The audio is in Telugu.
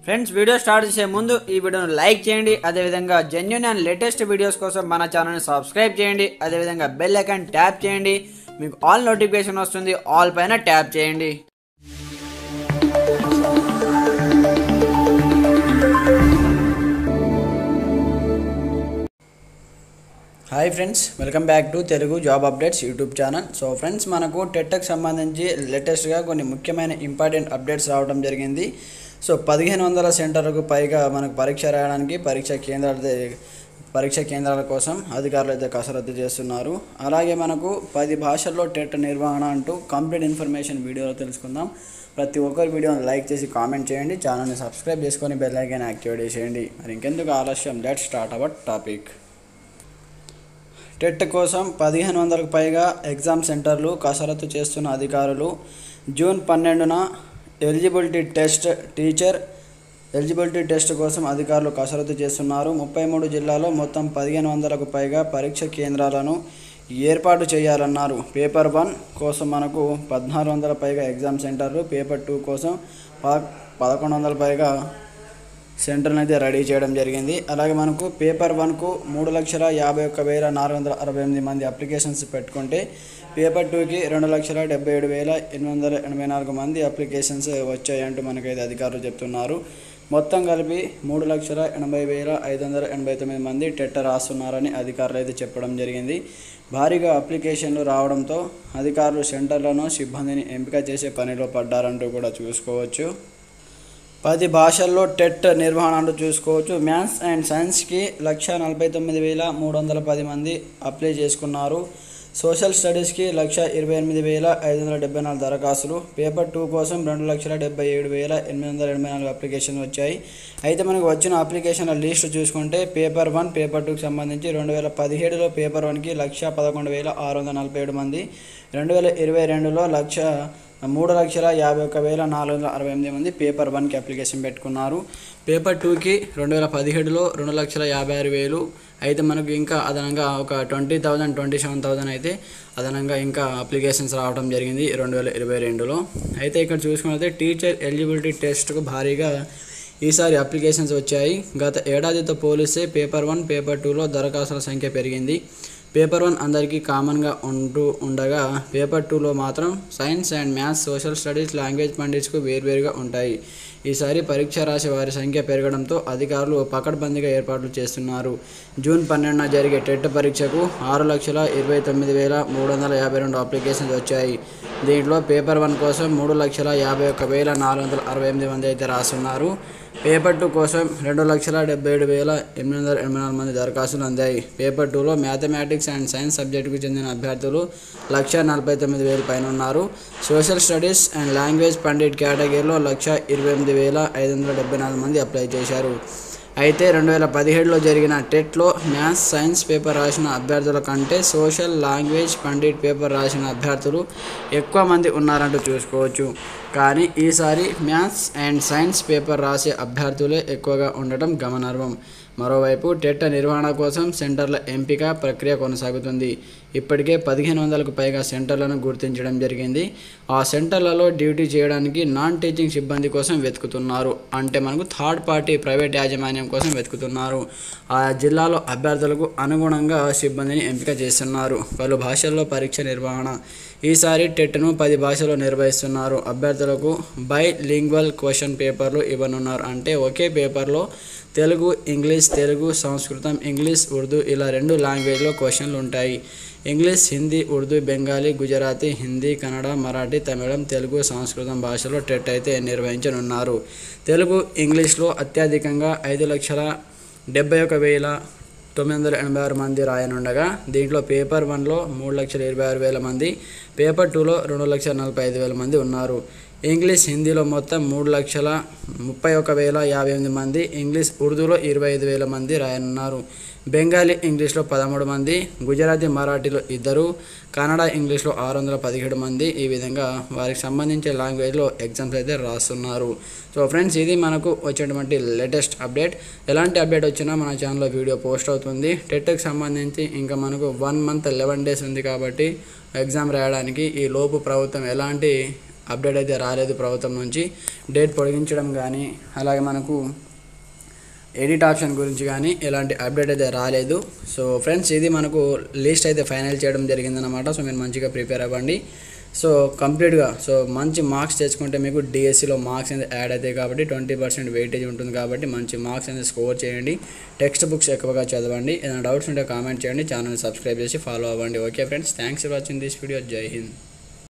ఫ్రెండ్స్ వీడియో స్టార్ట్ చేసే ముందు ఈ వీడియోను లైక్ చేయండి అదేవిధంగా జెన్యున్ అండ్ లేటెస్ట్ వీడియోస్ కోసం మన ఛానల్ని సబ్స్క్రైబ్ చేయండి అదేవిధంగా బెల్ ఐకాన్ ట్యాప్ చేయండి మీకు ఆల్ నోటిఫికేషన్ వస్తుంది ఆల్ పైన ట్యాప్ చేయండి hi friends welcome back to Telugu job updates YouTube channel so friends మనకు టెట్కి సంబంధించి లేటెస్ట్గా కొన్ని ముఖ్యమైన ఇంపార్టెంట్ అప్డేట్స్ రావడం జరిగింది సో పదిహేను వందల సెంటర్లకు పైగా మనకు పరీక్ష రాయడానికి పరీక్ష కేంద్రాల ద- పరీక్ష కేంద్రాల కోసం అధికారులు అయితే కసరత్తు చేస్తున్నారు అలాగే మనకు పది భాషల్లో టెట్ నిర్వహణ అంటూ కంప్లీట్ ఇన్ఫర్మేషన్ వీడియోలో తెలుసుకుందాం ప్రతి ఒక్కరు వీడియోని లైక్ చేసి కామెంట్ చేయండి ఛానల్ని సబ్స్క్రైబ్ చేసుకొని బెల్ ఐకాన్ యాక్టివేట్ చేసేయండి మరి ఇంకెందుకు ఆలస్యం let start our topic TET కోసం పదిహేను వందలకు పైగా ఎగ్జామ్ సెంటర్లు కసరత్తు చేస్తున్న అధికారులు జూన్ పన్నెండున eligibility test teacher eligibility test కోసం అధికారులు కసరత్తు చేస్తున్నారు ముప్పై మూడు జిల్లాలో మొత్తం పదిహేను వందలకు పైగా పరీక్ష కేంద్రాలను ఏర్పాటు చేయాలన్నారు పేపర్ వన్ కోసం మనకు పద్నాలుగు వందల పైగా ఎగ్జామ్ సెంటర్లు పేపర్ టూ కోసం ప పదకొండు వందల పైగా సెంటర్ని అయితే రెడీ చేయడం జరిగింది అలాగే మనకు పేపర్ వన్కు మూడు లక్షల యాభై ఒక్క వేల నాలుగు వందల అరవై ఎనిమిది మంది అప్లికేషన్స్ పెట్టుకుంటే పేపర్ టూకి రెండు లక్షల డెబ్బై ఏడు వేల ఎనిమిది వందల ఎనభై నాలుగు మంది అప్లికేషన్స్ వచ్చాయంటూ మనకైతే అధికారులు చెప్తున్నారు మొత్తం కలిపి మూడు లక్షల ఎనభై వేల ఐదు వందల ఎనభై తొమ్మిది మంది టెట్ రాస్తున్నారని అధికారులు అయితే చెప్పడం జరిగింది భారీగా అప్లికేషన్లు రావడంతో అధికారులు సెంటర్లను సిబ్బందిని ఎంపిక చేసే పనిలో పడ్డారంటూ కూడా చూసుకోవచ్చు పది భాషల్లో టెట్ నిర్వహణ అంటూ చూసుకోవచ్చు మ్యాథ్స్ అండ్ సైన్స్కి లక్ష నలభై తొమ్మిది వేల మూడు వందల పది మంది అప్లై చేసుకున్నారు సోషల్ స్టడీస్కి లక్ష ఇరవై ఎనిమిది వేల ఐదు వందల డెబ్బై నాలుగు దరఖాస్తులు పేపర్ టూ కోసం రెండు లక్షల డెబ్బై ఏడు వేల ఎనిమిది వందల ఎనభై నాలుగు అప్లికేషన్లు వచ్చాయి అయితే మనకు వచ్చిన అప్లికేషన్ల లిస్ట్ చూసుకుంటే పేపర్ వన్ పేపర్ టూకి సంబంధించి రెండు వేల పదిహేడులో పేపర్ వన్కి లక్ష పదకొండు వేల ఆరు వందల నలభై ఏడు మంది రెండు వేల ఇరవై రెండులో లక్ష మూడు లక్షల యాభై ఒక్క వేల నాలుగు వందల అరవై ఎనిమిది మంది పేపర్ వన్కి అప్లికేషన్ పెట్టుకున్నారు పేపర్ టూకి రెండు వేల పదిహేడులో రెండు లక్షల యాభై ఆరు వేలు అయితే మనకు ఇంకా అదనంగా ఒక twenty thousand twenty seven thousand అయితే అదనంగా ఇంకా అప్లికేషన్స్ రావడం జరిగింది రెండు వేల ఇరవై రెండులో అయితే ఇక్కడ చూసుకున్నట్లయితే టీచర్ ఎలిజిబిలిటీ టెస్ట్కు భారీగా ఈసారి అప్లికేషన్స్ వచ్చాయి గత ఏడాదితో పోలిస్తే పేపర్ వన్ పేపర్ టూలో దరఖాస్తుల సంఖ్య పెరిగింది పేపర్ వన్ అందరికీ కామన్గా ఉంటూ ఉండగా పేపర్ టూలో మాత్రం science and maths social studies language పండిట్స్కు వేర్వేరుగా ఉంటాయి ఈసారి పరీక్ష రాసే వారి సంఖ్య పెరగడంతో అధికారులు పకడ్బందీగా ఏర్పాట్లు చేస్తున్నారు జూన్ పన్నెండున జరిగే టెట్ పరీక్షకు ఆరు లక్షల ఇరవై తొమ్మిది వేల మూడు వందల యాభై రెండు అప్లికేషన్స్ వచ్చాయి దీంట్లో పేపర్ వన్ కోసం మూడు లక్షల యాభై ఒక్క వేల నాలుగు వందల అరవై ఎనిమిది మంది అయితే రాస్తున్నారు పేపర్ టూ కోసం రెండు లక్షల డెబ్బై ఏడు వేల ఎనిమిది వందల ఎనభై నాలుగు మంది దరఖాస్తులు అందాయి పేపర్ టూలో మ్యాథమెటిక్స్ అండ్ సైన్స్ సబ్జెక్టుకు చెందిన అభ్యర్థులు లక్ష నలభై తొమ్మిది వేల పైన ఉన్నారు social studies and language pandit కేటగిరీలో లక్ష ఇరవై ఎనిమిది వేల ఐదు వందల డెబ్బై నాలుగు మంది అప్లై చేశారు అయితే రెండు వేల పదిహేడులో జరిగిన టెట్లో మ్యాథ్స్ సైన్స్ పేపర్ రాసిన అభ్యర్థుల కంటే సోషల్ లాంగ్వేజ్ పండిట్ పేపర్ రాసిన అభ్యర్థులు ఎక్కువ మంది ఉన్నారంటూ చూసుకోవచ్చు కానీ ఈసారి మ్యాథ్స్ అండ్ సైన్స్ పేపర్ రాసే అభ్యర్థులే ఎక్కువగా ఉండటం గమనార్హం మరోవైపు టెట్ నిర్వహణ కోసం సెంటర్ల ఎంపిక ప్రక్రియ కొనసాగుతుంది ఇప్పటికే పదిహేను వందలకు పైగా సెంటర్లను గుర్తించడం జరిగింది ఆ సెంటర్లలో డ్యూటీ చేయడానికి నాన్ టీచింగ్ సిబ్బంది కోసం వెతుకుతున్నారు అంటే మనకు థర్డ్ పార్టీ ప్రైవేట్ యాజమాన్యం కోసం వెతుకుతున్నారు ఆ జిల్లాలో అభ్యర్థులకు అనుగుణంగా సిబ్బందిని ఎంపిక చేస్తున్నారు పలు భాషల్లో పరీక్ష నిర్వహణ ఈసారి టెట్ను పది భాషల్లో నిర్వహిస్తున్నారు అభ్యర్థులకు బై లింగ్వల్ క్వశ్చన్ పేపర్లు ఇవ్వనున్నారు అంటే ఒకే పేపర్లో తెలుగు ఇంగ్లీష్ తెలుగు సంస్కృతం ఇంగ్లీష్ ఉర్దూ ఇలా రెండు లాంగ్వేజ్లో క్వశ్చన్లు ఉంటాయి ఇంగ్లీష్ హిందీ ఉర్దూ బెంగాలీ గుజరాతీ హిందీ కన్నడ మరాఠీ తమిళం తెలుగు సంస్కృతం భాషలో టెట్ అయితే నిర్వహించనున్నారు తెలుగు ఇంగ్లీష్లో అత్యధికంగా ఐదు లక్షల డెబ్బై ఒక వేల తొమ్మిది వందల ఎనభై ఆరు మంది రాయనుండగా దీంట్లో పేపర్ వన్లో మూడు లక్షల ఇరవై ఆరు వేల మంది పేపర్ టూలో రెండు లక్షల నలభై ఐదు వేల మంది ఉన్నారు ఇంగ్లీష్ హిందీలో మొత్తం మూడు లక్షల ముప్పై ఒక వేల యాభై ఎనిమిది మంది ఇంగ్లీష్ ఉర్దూలో ఇరవై ఐదు వేల మంది రాయనున్నారు బెంగాలీ ఇంగ్లీష్లో పదమూడు మంది గుజరాతీ మరాఠీలో ఇద్దరు కన్నడ ఇంగ్లీష్లో ఆరు వందల పదిహేడు మంది ఈ విధంగా వారికి సంబంధించిన లాంగ్వేజ్లో ఎగ్జామ్స్ అయితే రాస్తున్నారు సో ఫ్రెండ్స్ ఇది మనకు వచ్చేటువంటి లేటెస్ట్ అప్డేట్ ఎలాంటి అప్డేట్ వచ్చినా మన ఛానల్లో వీడియో పోస్ట్ అవుతుంది టెట్కి సంబంధించి ఇంకా మనకు వన్ మంత్ లెవెన్ డేస్ ఉంది కాబట్టి ఎగ్జామ్ రాయడానికి ఈ లోపు ప్రభుత్వం ఎలాంటి అప్డేట్ అయితే రాలేదు ప్రభుత్వం నుంచి డేట్ పొడిగించడం కానీ అలాగే మనకు ఎడిట్ ఆప్షన్ గురించి కానీ ఎలాంటి అప్డేట్ అయితే రాలేదు సో ఫ్రెండ్స్ ఇది మనకు లిస్ట్ అయితే ఫైనల్ చేయడం జరిగిందనమాట సో మీరు మంచిగా ప్రిపేర్ అవ్వండి సో కంప్లీట్గా సో మంచి మార్క్స్ తెచ్చుకుంటే మీకు డిఎస్సిలో మార్క్స్ అనేది యాడ్ అవుతాయి కాబట్టి ట్వంటీ పర్సెంట్ వెయిటేజ్ ఉంటుంది కాబట్టి మంచి మార్క్స్ అనేది స్కోర్ చేయండి టెక్స్ట్ బుక్స్ ఎక్కువగా చదవండి ఏదైనా డౌట్స్ ఉంటే కామెంట్ చేయండి ఛానల్ సబ్స్క్రైబ్ చేసి ఫాలో అవ్వండి okay friends thanks for watching this video Jai Hind